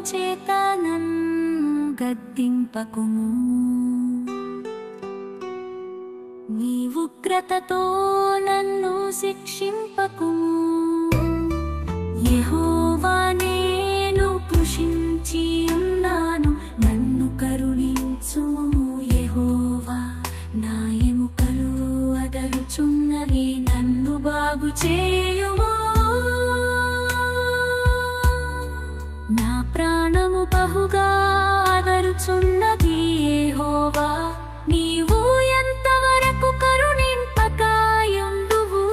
చేత నన్ను గద్దింపకుము నీ ఉగ్రతతో నన్ను శిక్షింపకుము యెహోవా నేను కృషించి ఉన్నాను నన్ను కరుణించుము యెహోవా నా ఎముకలు అదరుచున్నవి నన్ను బాగు చేయుము నా ప్రాణము బహుగా అదరుచున్నది యెహోవా నీవు ఎంతవరకు కరుణింపకాయుందువు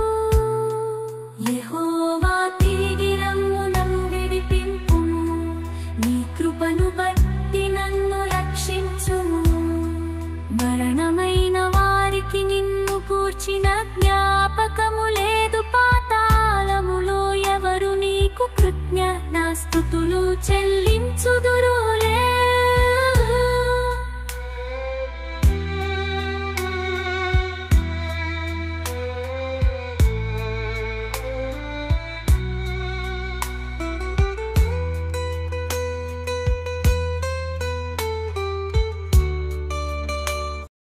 యెహోవా తిరిగి రమ్ము నన్ను విడిపింపుము నీ కృపను బట్టి నన్ను రక్షించుము మరణమైన వారికి నిన్ను కూర్చిన జ్ఞాపకము లేదు పాతాళములో ఎవరు నీకు కృజ్ఞ నా స్థుతులు చెల్లించుదురు